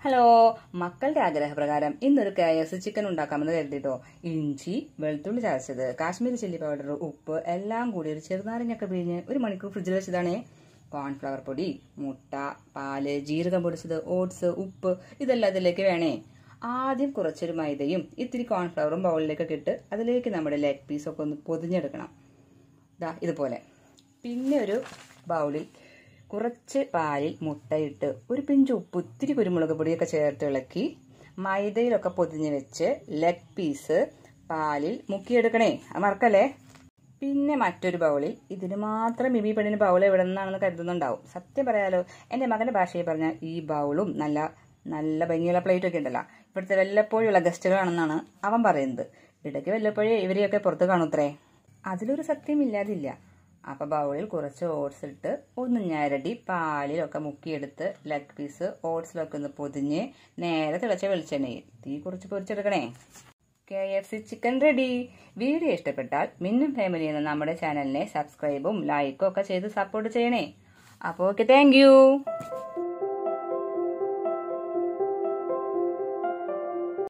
hello മക്കളുടെ ആഗ്രഹപ്രകാരം ഇന്നൊരു കെ എഫ് ചിക്കൻ ഉണ്ടാക്കാമെന്ന് കരുതിട്ടോ ഇഞ്ചി വെളുത്തുള്ളി ചതച്ചത് കാശ്മീരി ചില്ലി പൗഡർ ഉപ്പ് എല്ലാം കൂടി ഒരു ചെറുനാരങ്ങയൊക്കെ പിഴിഞ്ഞ് ഒരു മണിക്കൂർ ഫ്രിഡ്ജിൽ വെച്ചതാണേ കോൺഫ്ലവർ പൊടി മുട്ട പാല് ജീരകം പൊടിച്ചത് ഓട്സ് ഉപ്പ് ഇതെല്ലാം അതിലേക്ക് വേണേ ആദ്യം കുറച്ചൊരു മൈദയും ഇത്തിരി കോൺഫ്ലവറും ബൗളിലേക്കൊക്കെ ഇട്ട് അതിലേക്ക് നമ്മുടെ ലെഗ് പീസൊക്കെ ഒന്ന് പൊതിഞ്ഞെടുക്കണം ദാ ഇതുപോലെ പിന്നെ ഒരു ബൗളിൽ കുറച്ച് പാലിൽ മുട്ടയിട്ട് ഒരു പിഞ്ച് ഉപ്പ് ഇത്തിരി കുരുമുളക് പൊടിയൊക്കെ ചേർത്ത് ഇളക്കി മൈദയിലൊക്കെ പൊതിഞ്ഞ് വെച്ച് ലെഗ് പീസ് പാലിൽ മുക്കിയെടുക്കണേ അത് മറക്കല്ലേ പിന്നെ മറ്റൊരു ബൗളിൽ ഇതിന് മാത്രം മിമി പെണ്ണിന് ബൗൾ എവിടെ നിന്നാണെന്ന് കരുതുന്നുണ്ടാവും സത്യം പറയാലോ എൻ്റെ മകൻ്റെ ഭാഷയിൽ പറഞ്ഞാൽ ഈ ബൗളും നല്ല നല്ല ഭംഗിയുള്ള പ്ലേറ്റും ഒക്കെ ഉണ്ടല്ലോ ഇവിടുത്തെ വല്ലപ്പോഴുള്ള ഗസ്റ്റുകളാണെന്നാണ് അവൻ പറയുന്നത് ഇടയ്ക്ക് വല്ലപ്പോഴേ ഇവരെയൊക്കെ പുറത്ത് കാണൂത്രേ അതിലൊരു സത്യം ഇല്ലാതില്ല അപ്പൊ ബൗളിൽ കുറച്ച് ഓട്സ് ഇട്ട് ഒന്ന് ഞരടി പാലിലൊക്കെ മുക്കിയെടുത്ത് ലെഗ് പീസ് ഓട്സിലൊക്കെ ഒന്ന് പൊതിഞ്ഞ് നേരെ തിളച്ച വെളിച്ചെണ്ണയിൽ തീ കുറച്ച് പൊരിച്ചെടുക്കണേ K F C chicken ready video ഇഷ്ടപ്പെട്ടാൽ മിന്നും ഫാമിലി എന്ന നമ്മുടെ ചാനലിനെ സബ്സ്ക്രൈബും ലൈക്കും ഒക്കെ ചെയ്ത് സപ്പോർട്ട് ചെയ്യണേ അപ്പോൾ ഓക്കെ താങ്ക്